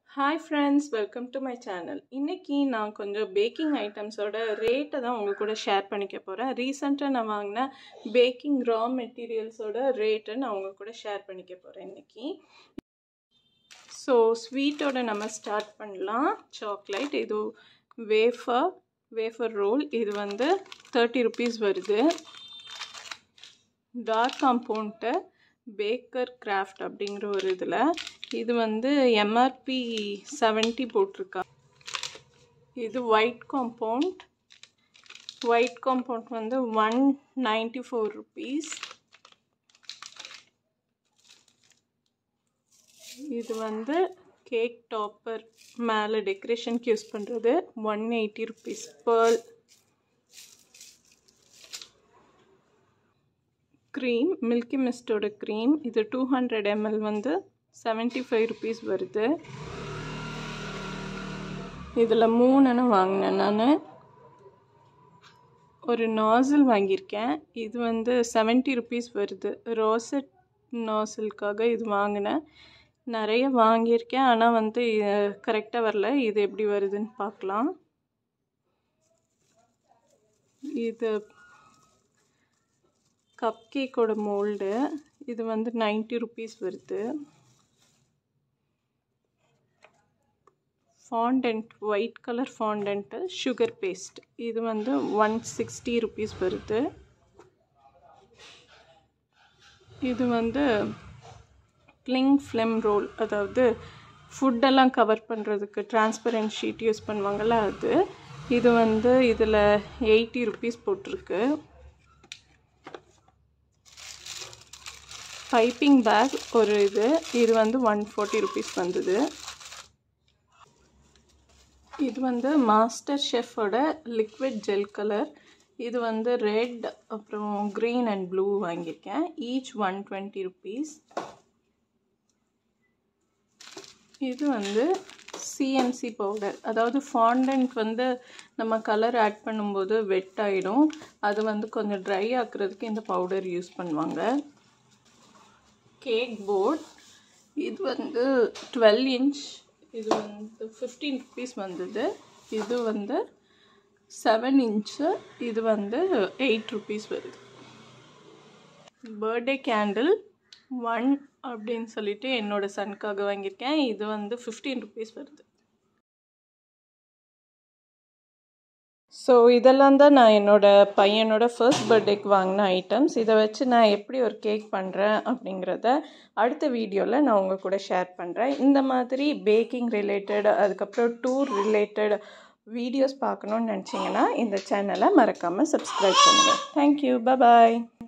hi friends welcome to my channel இன்றைக்கி நான் கொஞ்சம் பேக்கிங் ஐட்டம்ஸோட ரேட்டை தான் உங்கள் கூட ஷேர் பண்ணிக்க போகிறேன் ரீசெண்டாக நான் வாங்கின பேக்கிங் ரா மெட்டீரியல்ஸோட ரேட்டை நான் உங்கள் கூட ஷேர் பண்ணிக்க போகிறேன் இன்றைக்கி ஸோ ஸ்வீட்டோட நம்ம ஸ்டார்ட் பண்ணலாம் சாக்லேட் இது வேஃபர் வேஃபர் ரோல் இது வந்து தேர்ட்டி ருபீஸ் வருது டார்க் காம்பவுண்ட்டு பேக்கர் கிராஃப்ட் அப்படிங்கிற ஒரு இதில் இது வந்து எம்ஆர்பி செவன்ட்டி போட்டிருக்கா இது ஒயிட் காம்பவுண்ட் ஒயிட் காம்பவுண்ட் வந்து ஒன் நைன்டி ஃபோர் ருபீஸ் இது வந்து கேக் டாப்பர் மேலே டெக்கரேஷனுக்கு யூஸ் பண்ணுறது one eighty rupees pearl cream milky மிஸ்டோட க்ரீம் இது டூ ஹண்ட்ரட் எம்எல் வந்து செவன்ட்டி ஃபைவ் ருபீஸ் வருது இதில் மூணுன்னு வாங்கினேன் நான் ஒரு நாசில் வாங்கியிருக்கேன் இது வந்து செவன்ட்டி ருபீஸ் வருது ரோசட் நாசிலுக்காக இது வாங்கினேன் நிறைய வாங்கியிருக்கேன் ஆனால் வந்து கரெக்டாக வரல இது எப்படி வருதுன்னு பார்க்கலாம் இது கப் கேக்கோட மோல்டு இது வந்து நைன்ட்டி ருபீஸ் வருது fondant white colour fondant sugar paste இது வந்து ஒன் சிக்ஸ்டி ருபீஸ் வருது இது வந்து கிளிங் ஃப்ளெம் ரோல் அதாவது ஃபுட்டெல்லாம் கவர் பண்ணுறதுக்கு டிரான்ஸ்பரண்ட் ஷீட் யூஸ் பண்ணுவாங்கள்ல அது இது வந்து இதில் எயிட்டி ருபீஸ் போட்டிருக்கு பைப்பிங் பேக் ஒரு இது இது வந்து ஒன் ஃபார்ட்டி ருபீஸ் வந்தது இது வந்து மாஸ்டர் ஷெஃபோட லிக்விட் ஜெல் கலர் இது வந்து ரெட் அப்புறம் க்ரீன் அண்ட் ப்ளூ வாங்கியிருக்கேன் ஈச் ஒன் டுவெண்ட்டி ருபீஸ் இது வந்து சிஎம்சி பவுடர் அதாவது ஃபாண்டன்ட் வந்து நம்ம கலர் ஆட் பண்ணும்போது வெட் ஆகிடும் அது வந்து கொஞ்சம் ட்ரை ஆக்குறதுக்கு இந்த பவுடர் யூஸ் பண்ணுவாங்க கேக் போர்ட் இது வந்து டுவெல் இன்ச் இது வந்து ஃபிஃப்டீன் ருபீஸ் வந்தது இது வந்து செவன் இன்ச்சு இது வந்து எயிட் ருபீஸ் வருது பர்த்டே கேண்டில் ஒன் அப்படின்னு சொல்லிட்டு என்னோடய சனுக்காக வாங்கியிருக்கேன் இது வந்து ஃபிஃப்டீன் ருபீஸ் வருது ஸோ இதெல்லாம் தான் நான் என்னோடய பையனோட ஃபர்ஸ்ட் பர்த்டேக்கு வாங்கின ஐட்டம்ஸ் இதை வச்சு நான் எப்படி ஒரு கேக் பண்ணுறேன் அப்படிங்கிறத அடுத்த வீடியோவில் நான் உங்கள் கூட ஷேர் பண்ணுறேன் இந்த மாதிரி பேக்கிங் ரிலேட்டட் அதுக்கப்புறம் டூர் ரிலேட்டட் வீடியோஸ் பார்க்கணுன்னு நினச்சிங்கன்னா இந்த சேனலை மறக்காமல் சப்ஸ்கிரைப் பண்ணுங்கள் தேங்க்யூ பாய்